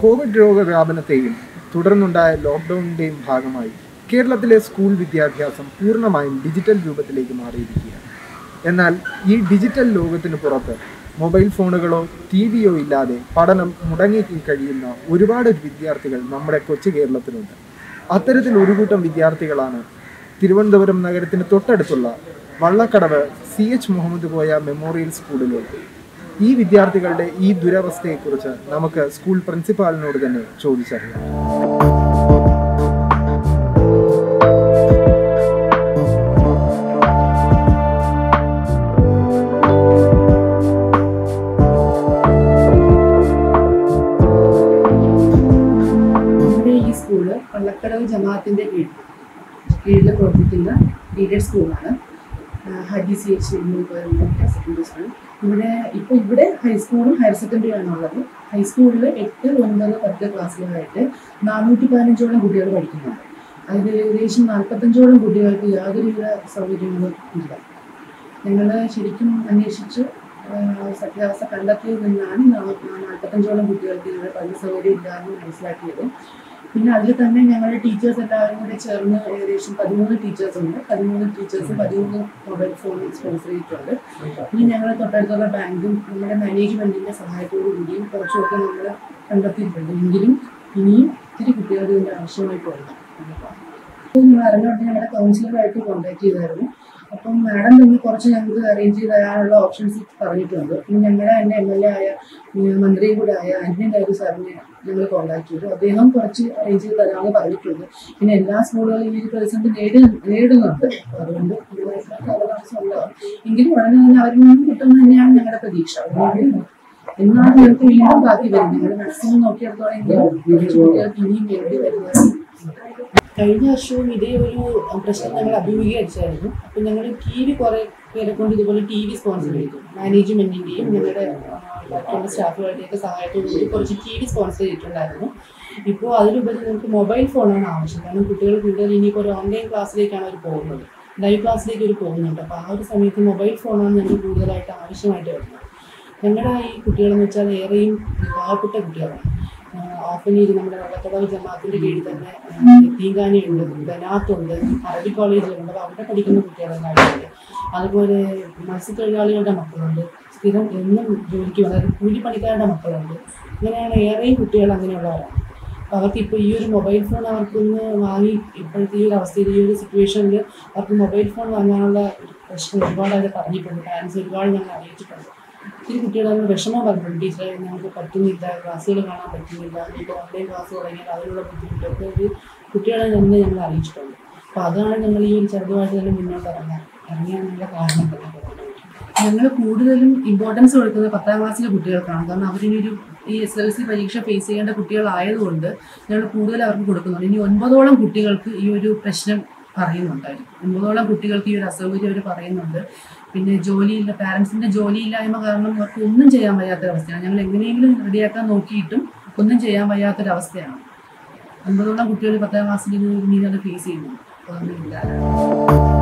Covid രോഗവ്യാപനത്തെയും തുടർന്നുണ്ടായ ലോക്ക്ഡൗണിൻ്റെയും ഭാഗമായി കേരളത്തിലെ സ്കൂൾ വിദ്യാഭ്യാസം പൂർണ്ണമായും ഡിജിറ്റൽ രൂപത്തിലേക്ക് മാറിയിരിക്കുകയാണ് എന്നാൽ ഈ ഡിജിറ്റൽ ലോകത്തിന് പുറത്ത് മൊബൈൽ ഫോണുകളോ ടി വിയോ ഇല്ലാതെ പഠനം മുടങ്ങി കഴിയുന്ന ഒരുപാട് വിദ്യാർത്ഥികൾ നമ്മുടെ കൊച്ചു കേരളത്തിലുണ്ട് അത്തരത്തിൽ ഒരു കൂട്ടം വിദ്യാർത്ഥികളാണ് തിരുവനന്തപുരം നഗരത്തിന് തൊട്ടടുത്തുള്ള Vallakkadavu C H Muhammad Koya memorial സ്കൂളിലുള്ളത് ഈ വിദ്യാർത്ഥികളുടെ ഈ ദുരവസ്ഥയെക്കുറിച്ച് നമുക്ക് സ്കൂൾ പ്രിൻസിപ്പാളിനോട് തന്നെ ചോദിച്ചറിയാം നമ്മുടെ ഈ സ്കൂള് പള്ളക്കടവ് ജമാഅത്തിന്റെ കീഴിൽ കീഴിൽ പ്രവർത്തിക്കുന്ന എയ്ഡഡ് സ്കൂളാണ് Hari C H higher secondary school ഇവിടെ ഇപ്പോൾ ഇവിടെ ഹൈസ്കൂളും ഹയർ സെക്കൻഡറി ആണ് ഉള്ളത് ഹൈസ്കൂളിൽ എട്ട് ഒൻപത് പത്ത് ക്ലാസ്സിലായിട്ട് നാനൂറ്റി പതിനഞ്ചോളം കുട്ടികൾ പഠിക്കുന്നുണ്ട് അതിൽ ഏകദേശം നാൽപ്പത്തഞ്ചോളം കുട്ടികൾക്ക് യാതൊരുവിധ സൗകര്യങ്ങളും ഇല്ല ഞങ്ങൾ ശരിക്കും അന്വേഷിച്ച് ആഹ് സത്യാവസ്ഥ കണ്ടെത്തിയതിൽ നിന്നാണ് നാ- നാൽപ്പത്തഞ്ചോളം കുട്ടികൾക്ക് ഇവിടെ പഠന സൗകര്യം ഇല്ലാന്ന് മനസ്സിലാക്കിയത് പിന്നെ അതിൽ തന്നെ ഞങ്ങളുടെ ടീച്ചേഴ്സ് എല്ലാവരും കൂടെ ചേർന്ന് ഏകദേശം പതിമൂന്ന് ടീച്ചേഴ്സ് ഉണ്ട് പതിമൂന്ന് ടീച്ചേഴ്സ് പതിമൂന്ന് മൊബൈൽ ഫോൺ സ്പോൺസർ ചെയ്തിട്ടുണ്ട് ഇനി ഞങ്ങൾ തൊട്ടടുത്തുള്ള ബാങ്കും നമ്മുടെ മാനേജ്മെന്റിന്റെ സഹായത്തോടു കൂടിയും കുറച്ചുമൊക്കെ നമ്മൾ കണ്ടെത്തിയിട്ടുണ്ട് എങ്കിലും ഇനിയും ഒത്തിരി കുട്ടികൾക്ക് ഇതിന്റെ ആവശ്യമായിട്ടുണ്ട് ഞങ്ങൾ അറിഞ്ഞുകൊണ്ട് ഞങ്ങളുടെ കൗൺസിലറായിട്ട് കോൺടാക്ട് ചെയ്തായിരുന്നു അപ്പം മാഡം തന്നെ കുറച്ച് ഞങ്ങൾക്ക് അറേഞ്ച് ചെയ്ത് തരാനുള്ള ഓപ്ഷൻസ് പറഞ്ഞിട്ടുണ്ട് പിന്നെ ഞങ്ങളുടെ തന്നെ എം എൽ എ ആയ ഉം, മന്ത്രിയും കൂടെ ആയ ആന്റണി ഡയറി സാറിനെ ഞങ്ങൾ കോൺടാക്ട് ചെയ്തു അദ്ദേഹം കുറച്ച് അറേഞ്ച് ചെയ്ത് തരാമെന്ന് പറഞ്ഞിട്ടുണ്ട് പിന്നെ എല്ലാ സ്കൂളുകളും ഈ ഒരു പ്രതിസന്ധി നേടി നേടുന്നുണ്ട് അപ്പൊ അതുകൊണ്ട് ഇതുമായിട്ടുള്ള കാലതാമസം ഉണ്ടാവും എങ്കിലും ഉടനെ തന്നെ അവരിൽ നിന്നും കിട്ടുന്നത് തന്നെയാണ് ഞങ്ങളുടെ പ്രതീക്ഷ അതുകൊണ്ട് എന്നാണ് ഞങ്ങൾക്ക് വീണ്ടും ബാക്കി വരുന്നത് ഞങ്ങൾ മാക്സിമം നോക്കിയെടുത്തോളം എങ്കിലും കുറച്ച് കുട്ടികൾക്ക് ഇനിയും വേണ്ടി വരുന്നത് കഴിഞ്ഞ വർഷവും ഇതേ ഒരു പ്രശ്നം ഞങ്ങൾ അഭിമുഖീകരിച്ചായിരുന്നു അപ്പം ഞങ്ങൾ ടി വി കുറേ പേരെ കൊണ്ട് ഇതുപോലെ ടി വി സ്പോൺസർ ചെയ്തു മാനേജ്മെന്റിന്റെയും ഞങ്ങളുടെ ബാക്കിയുള്ള സ്റ്റാഫുകളുടെയൊക്കെ സഹായത്തോടു കൂടി കുറച്ച് ടി വി സ്പോൺസർ ചെയ്തിട്ടുണ്ടായിരുന്നു ഇപ്പോൾ അതിലുപരി നമുക്ക് മൊബൈൽ ഫോണാണ് ആവശ്യം കാരണം കുട്ടികൾ കൂടുതൽ ഇനിയിപ്പോൾ ഒരു ഓൺലൈൻ ക്ലാസ്സിലേക്കാണ് അവർ പോകുന്നത് ലൈവ് ക്ലാസ്സിലേക്ക് അവർ പോകുന്നുണ്ട് അപ്പോൾ ആ ഒരു സമയത്ത് മൊബൈൽ ഫോണാണ് ഞങ്ങൾക്ക് കൂടുതലായിട്ട് ആവശ്യമായിട്ട് വരുന്നത് ഞങ്ങളുടെ ഈ കുട്ടികളെന്ന് വെച്ചാൽ ഏറെയും പാവപ്പെട്ട കുട്ടികളാണ് ഓഫനേജ് നമ്മുടെ വെള്ളക്കടവ് ജമാഅത്തിന്റെ കീഴിൽ തന്നെ തീങ്കാനിയുണ്ട് ബനാത്തുണ്ട് അറബി കോളേജിലുണ്ട് അപ്പോൾ അവിടെ പഠിക്കുന്ന കുട്ടികളെല്ലാവരുണ്ട് അതുപോലെ മത്സ്യത്തൊഴിലാളികളുടെ മക്കളുണ്ട് സ്ഥിരം എന്നും ജോലിക്ക് അതായത് കൂലിപ്പണിക്കാരുടെ മക്കളുണ്ട് ഇങ്ങനെയാണ് ഏറെയും കുട്ടികൾ അങ്ങനെയുള്ളവരാണ് അപ്പോൾ അവർക്ക് ഇപ്പോൾ ഈ ഒരു മൊബൈൽ ഫോൺ അവർക്കൊന്ന് വാങ്ങി ഇപ്പോഴത്തെ ഈ ഒരു അവസ്ഥയിൽ ഈ ഒരു സിറ്റുവേഷനിൽ അവർക്ക് മൊബൈൽ ഫോൺ വാങ്ങാനുള്ള ഒരു പ്രശ്നം ഒരുപാട് അവർ പറഞ്ഞിട്ടുണ്ട് പാരൻസ് ഒരുപാട് ഞങ്ങൾ അറിയിച്ചിട്ടുണ്ട് ഒത്തിരി കുട്ടികൾ അതിന് വിഷമം പറഞ്ഞിട്ടുണ്ട് ടീച്ചറെ ഞങ്ങൾക്ക് പറ്റുന്നില്ല ക്ലാസ്സുകൾ കാണാൻ പറ്റുന്നില്ല ഇപ്പോൾ ഓൺലൈൻ ക്ലാസ് തുടങ്ങിയാൽ അതിനുള്ള ബുദ്ധിമുട്ടൊക്കെ ഒരു കുട്ടികളെ തന്നെ ഞങ്ങൾ അറിയിച്ചിട്ടുണ്ട് അപ്പോൾ അതാണ് ഞങ്ങൾ ഈ ഒരു ചെറുതുമായിട്ട് തന്നെ മുന്നോട്ട് ഇറങ്ങാൻ ഇറങ്ങിയാനുള്ള കാരണം തന്നെ ഞങ്ങൾ കൂടുതലും ഇമ്പോർട്ടൻസ് കൊടുക്കുന്നത് പത്താം ക്ലാസ്സിലെ കുട്ടികൾക്കാണ് കാരണം അവരിനി ഒരു ഈ എസ് എൽ സി പരീക്ഷ ഫേസ് ചെയ്യേണ്ട കുട്ടികളായതുകൊണ്ട് ഞങ്ങൾ കൂടുതൽ അവർക്ക് കൊടുക്കുന്നുണ്ട് ഇനി ഒൻപതോളം കുട്ടികൾക്ക് ഈ ഒരു പ്രശ്നം പറയുന്നുണ്ടായിരുന്നു ഒൻപതോളം കുട്ടികൾക്ക് ഈ ഒരു അസൗകര്യം അവർ പറയുന്നുണ്ട് പിന്നെ ജോലിയില്ല പാരൻസിന്റെ ജോലിയില്ലായ്മ കാരണം അവർക്ക് ഒന്നും ചെയ്യാൻ വയ്യാത്തൊരവസ്ഥയാണ് ഞങ്ങൾ എങ്ങനെയെങ്കിലും റെഡിയാക്കാൻ നോക്കിയിട്ടും ഒന്നും ചെയ്യാൻ വയ്യാത്തൊരവസ്ഥയാണ് ഒൻപതോളം കുട്ടികൾ പത്താം ക്ലാസ്സിൽ ഇത് ഇനി അത് ഫേസ് ചെയ്യുന്നുണ്ട് അപ്പോൾ അതൊന്നും ഇല്ല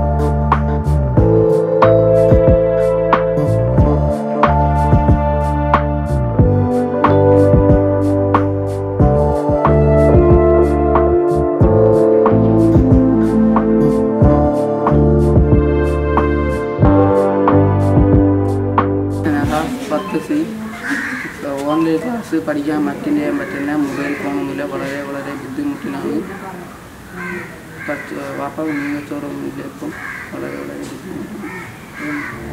ഞാൻ പത്ത് സി ഓൺലൈൻ ക്ലാസ് പഠിക്കാൻ അറ്റൻഡ് ചെയ്യാൻ പറ്റില്ല മൊബൈൽ ഫോണൊന്നുമില്ല വളരെ വളരെ ബുദ്ധിമുട്ടിലാണ് പച്ച വാപ്പ കുഞ്ഞുങ്ങച്ചോറൊന്നുമില്ല ഇപ്പം വളരെ വളരെ ബുദ്ധിമുട്ടാണ്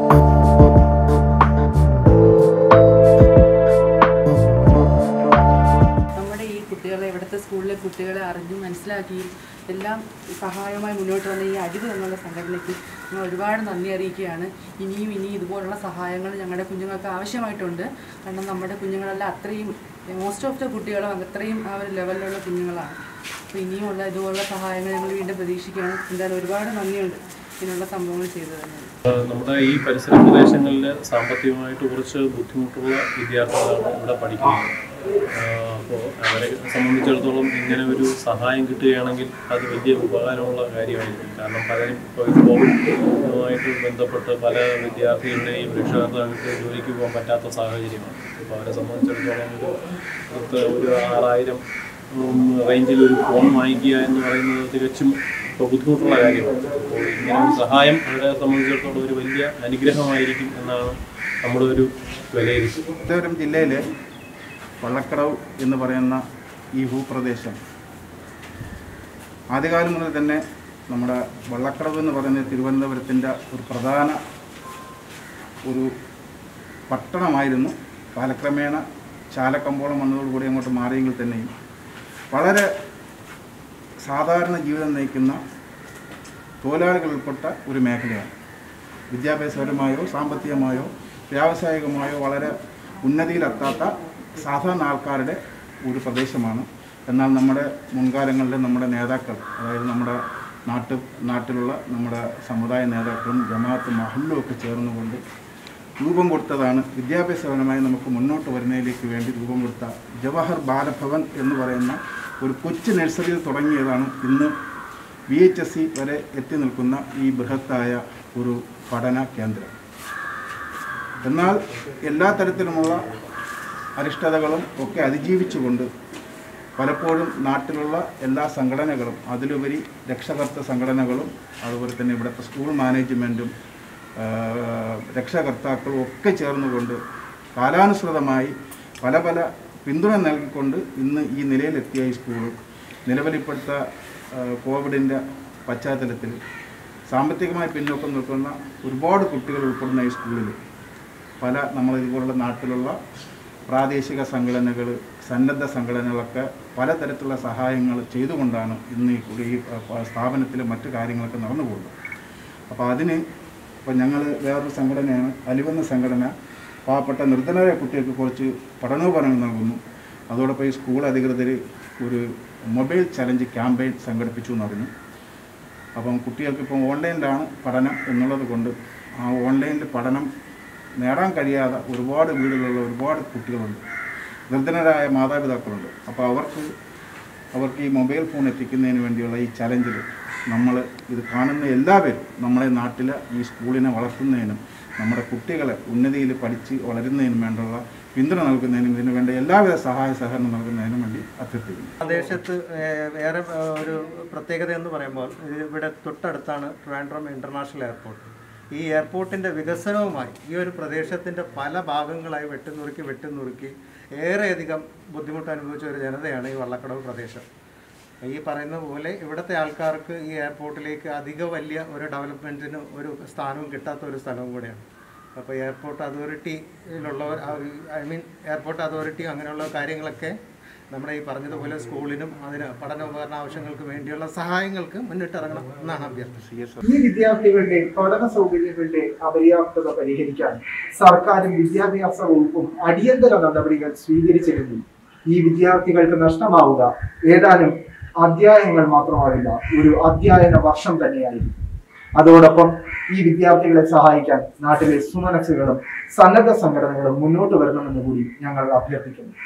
നമ്മുടെ ഈ കുട്ടികളെ ഇവിടുത്തെ സ്കൂളിലെ കുട്ടികളെ അറിഞ്ഞ് മനസ്സിലാക്കി എല്ലാം സഹായമായി മുന്നോട്ട് വന്ന ഈ അടിവ് എന്നുള്ള സംഘടനയ്ക്ക് ഞങ്ങൾ ഒരുപാട് നന്ദി അറിയിക്കുകയാണ് ഇനിയും ഇനി ഇതുപോലുള്ള സഹായങ്ങൾ ഞങ്ങളുടെ കുഞ്ഞുങ്ങൾക്ക് ആവശ്യമായിട്ടുണ്ട് കാരണം നമ്മുടെ കുഞ്ഞുങ്ങളെല്ലാം അത്രയും മോസ്റ്റ് ഓഫ് ദ കുട്ടികളും അത്രയും ആ ഒരു ലെവലിലുള്ള കുഞ്ഞുങ്ങളാണ് അപ്പോൾ ഇനിയുമുള്ള ഇതുപോലുള്ള സഹായങ്ങൾ ഞങ്ങൾ വീണ്ടും പ്രതീക്ഷിക്കുകയാണ് എന്തായാലും ഒരുപാട് നന്ദിയുണ്ട് ഇതിനുള്ള സംഭവങ്ങൾ ചെയ്തു തന്നെ നമ്മുടെ ഈ പരിസര പ്രദേശങ്ങളിൽ സാമ്പത്തികമായിട്ട് കുറച്ച് ബുദ്ധിമുട്ടുള്ള വിദ്യാർത്ഥികളാണ് ഇവിടെ പഠിക്കുന്നത് അപ്പോൾ അവരെ സംബന്ധിച്ചിടത്തോളം ഇങ്ങനെ ഒരു സഹായം കിട്ടുകയാണെങ്കിൽ അത് വലിയ ഉപകാരമുള്ള കാര്യമായിരിക്കും കാരണം പലരും ഇപ്പോൾ ഈ കോവിഡുമായിട്ട് ബന്ധപ്പെട്ട് പല വിദ്യാർത്ഥികളുടെയും രക്ഷകർത്താക്കൾക്ക് ജോലിക്ക് പോകാൻ പറ്റാത്ത സാഹചര്യമാണ് അപ്പോൾ അവരെ സംബന്ധിച്ചിടത്തോളം ഒരു പത്ത് ഒരു ആറായിരം ഉം, റേഞ്ചിൽ ഒരു ഫോൺ വാങ്ങിക്കുക എന്ന് പറയുന്നത് തികച്ചും ഇപ്പോൾ ബുദ്ധിമുട്ടുള്ള കാര്യമാണ് അപ്പോൾ ഇങ്ങനെ ഒരു സഹായം അവരെ സംബന്ധിച്ചിടത്തോളം ഒരു വലിയ അനുഗ്രഹമായിരിക്കും എന്നാണ് നമ്മുടെ ഒരു വിലയിരുത്തൽ തിരുവനന്തപുരം ജില്ലയിലെ വള്ളക്കടവ് എന്ന് പറയുന്ന ഈ ഭൂപ്രദേശം ആദ്യകാലം മുതൽ തന്നെ നമ്മുടെ വള്ളക്കടവ് എന്ന് പറയുന്നത് തിരുവനന്തപുരത്തിൻ്റെ ഒരു പ്രധാന ഒരു പട്ടണമായിരുന്നു കാലക്രമേണ ചാലക്കമ്പോളം വന്നതോടുകൂടി അങ്ങോട്ട് മാറിയെങ്കിൽ തന്നെയും വളരെ സാധാരണ ജീവിതം നയിക്കുന്ന തൊഴിലാളികൾ ഉൾപ്പെട്ട ഒരു മേഖലയാണ് വിദ്യാഭ്യാസപരമായോ സാമ്പത്തികമായോ വ്യാവസായികമായോ വളരെ ഉന്നതിയിലെത്താത്ത സാധാരണ ആൾക്കാരുടെ ഒരു പ്രദേശമാണ് എന്നാൽ നമ്മുടെ മുൻകാലങ്ങളിൽ നമ്മുടെ നേതാക്കൾ അതായത് നമ്മുടെ നാട്ടു നാട്ടിലുള്ള നമ്മുടെ സമുദായ നേതാക്കളും ജമാഅത്ത് മഹല്ലും ഒക്കെ ചേർന്നുകൊണ്ട് രൂപം കൊടുത്തതാണ് വിദ്യാഭ്യാസപരമായി നമുക്ക് മുന്നോട്ട് വരുന്നതിലേക്ക് വേണ്ടി രൂപം കൊടുത്ത ജവഹർ ബാലഭവൻ എന്ന് പറയുന്ന ഒരു കൊച്ചു നഴ്സറിയിൽ തുടങ്ങിയതാണ് ഇന്ന് വി എച്ച് എസ് സി വരെ എത്തി നിൽക്കുന്ന ഈ ബൃഹത്തായ ഒരു പഠന കേന്ദ്രം എന്നാൽ എല്ലാ തരത്തിലുമുള്ള അരിഷ്ടതകളും ഒക്കെ അതിജീവിച്ചുകൊണ്ട് പലപ്പോഴും നാട്ടിലുള്ള എല്ലാ സംഘടനകളും അതിലുപരി രക്ഷകർത്ത സംഘടനകളും അതുപോലെ തന്നെ ഇവിടുത്തെ സ്കൂൾ മാനേജ്മെൻറ്റും രക്ഷകർത്താക്കളും ഒക്കെ ചേർന്നുകൊണ്ട് കാലാനുസൃതമായി പല പല പിന്തുണ നൽകിക്കൊണ്ട് ഇന്ന് ഈ നിലയിലെത്തിയ ഈ സ്കൂൾ നിലവിലിപ്പോഴത്തെ കോവിഡിൻ്റെ പശ്ചാത്തലത്തിൽ സാമ്പത്തികമായി പിന്നോക്കം നിൽക്കുന്ന ഒരുപാട് കുട്ടികൾ ഉൾപ്പെടുന്ന ഈ സ്കൂളിൽ പല നമ്മൾ ഇതുപോലുള്ള നാട്ടിലുള്ള പ്രാദേശിക സംഘടനകൾ സന്നദ്ധ സംഘടനകളൊക്കെ പലതരത്തിലുള്ള സഹായങ്ങൾ ചെയ്തുകൊണ്ടാണ് ഇന്ന് ഈ കുടി- ഈ പ- സ്ഥാപനത്തിൽ മറ്റു കാര്യങ്ങളൊക്കെ നടന്നു പോകുന്നത് അപ്പോൾ അതിന് ഇപ്പോൾ ഞങ്ങൾ വേറൊരു സംഘടനയാണ് അലിവെന്ന സംഘടന പാവപ്പെട്ട നിർധനരായ കുട്ടികൾക്ക് കുറച്ച് പഠനോപകരണങ്ങൾ നൽകുന്നു അതോടൊപ്പം ഈ സ്കൂൾ അധികൃതർ ഒരു മൊബൈൽ ചലഞ്ച് ക്യാമ്പയിൻ സംഘടിപ്പിച്ചു എന്ന് പറഞ്ഞു അപ്പം കുട്ടികൾക്ക് ഇപ്പം ഓൺലൈനിലാണ് പഠനം എന്നുള്ളത് കൊണ്ട് ആ ഓൺലൈനിൽ പഠനം നേടാൻ കഴിയാതെ ഒരുപാട് വീടുകളിലുള്ള ഒരുപാട് കുട്ടികളുണ്ട് നിർധനരായ മാതാപിതാക്കളുണ്ട് അപ്പോൾ അവർക്ക് അവർക്ക് ഈ മൊബൈൽ ഫോൺ എത്തിക്കുന്നതിന് വേണ്ടിയുള്ള ഈ ചലഞ്ചിൽ നമ്മൾ ഇത് കാണുന്ന എല്ലാവരും നമ്മുടെ നാട്ടിൽ ഈ സ്കൂളിനെ വളർത്തുന്നതിനും നമ്മുടെ കുട്ടികളെ ഉന്നതിയിൽ പഠിച്ച് വളരുന്നതിനും വേണ്ടിയുള്ള പിന്തുണ നൽകുന്നതിനും ഇതിനു വേണ്ട എല്ലാവിധ സഹായ സഹകരണം നൽകുന്നതിനും വേണ്ടി അഭ്യർത്ഥിക്കുന്നു പ്രദേശത്ത് ഏഹ്, വേറെ ഏഹ്, ഒരു പ്രത്യേകത എന്ന് പറയുമ്പോൾ ഇത് ഇവിടെ തൊട്ടടുത്താണ് ട്രിവാൻഡ്രം ഇൻ്റർനാഷണൽ എയർപോർട്ട് ഈ എയർപോർട്ടിൻ്റെ വികസനവുമായി ഈ ഒരു പ്രദേശത്തിൻ്റെ പല ഭാഗങ്ങളായി വെട്ടിനുറുക്കി വെട്ടിനുറുക്കി ഏറെയധികം ബുദ്ധിമുട്ട് അനുഭവിച്ച ഒരു ജനതയാണ് ഈ വള്ളക്കടവ് പ്രദേശം ഈ പറയുന്ന പോലെ ഇവിടുത്തെ ആൾക്കാർക്ക് ഈ എയർപോർട്ടിലേക്ക് അധിക വലിയ ഒരു ഡെവലപ്മെൻറ്റിന് ഒരു സ്ഥാനവും കിട്ടാത്ത ഒരു സ്ഥലവും കൂടെയാണ് അപ്പോൾ എയർപോർട്ട് അതോറിറ്റിയിലുള്ളവർ ഐ മീൻ എയർപോർട്ട് അതോറിറ്റി അങ്ങനെയുള്ള കാര്യങ്ങളൊക്കെ നമ്മുടെ ഈ പറഞ്ഞതുപോലെ സ്കൂളിനും അതിന് പഠനോപകരണ ആവശ്യങ്ങൾക്ക് വേണ്ടിയുള്ള സഹായങ്ങൾക്ക് മുന്നിട്ടിറങ്ങണം എന്നാണ് അഭ്യർത്ഥന ഈ വിദ്യാർത്ഥികളുടെ പഠന സൗകര്യങ്ങളുടെ അപര്യാപ്തത പരിഹരിക്കാൻ സർക്കാരും വിദ്യാഭ്യാസ വകുപ്പും അടിയന്തര നടപടികൾ സ്വീകരിച്ചിരുന്നു ഈ വിദ്യാർത്ഥികൾക്ക് നഷ്ടമാവുക ഏതാനും അധ്യായങ്ങൾ മാത്രമാവില്ല ഒരു അധ്യയന വർഷം തന്നെയായിരിക്കും അതോടൊപ്പം ഈ വിദ്യാർത്ഥികളെ സഹായിക്കാൻ നാട്ടിലെ സുമനസ്സുകളും സന്നദ്ധ സംഘടനകളും മുന്നോട്ട് വരണമെന്ന് കൂടി ഞങ്ങൾ അഭ്യർത്ഥിക്കുന്നു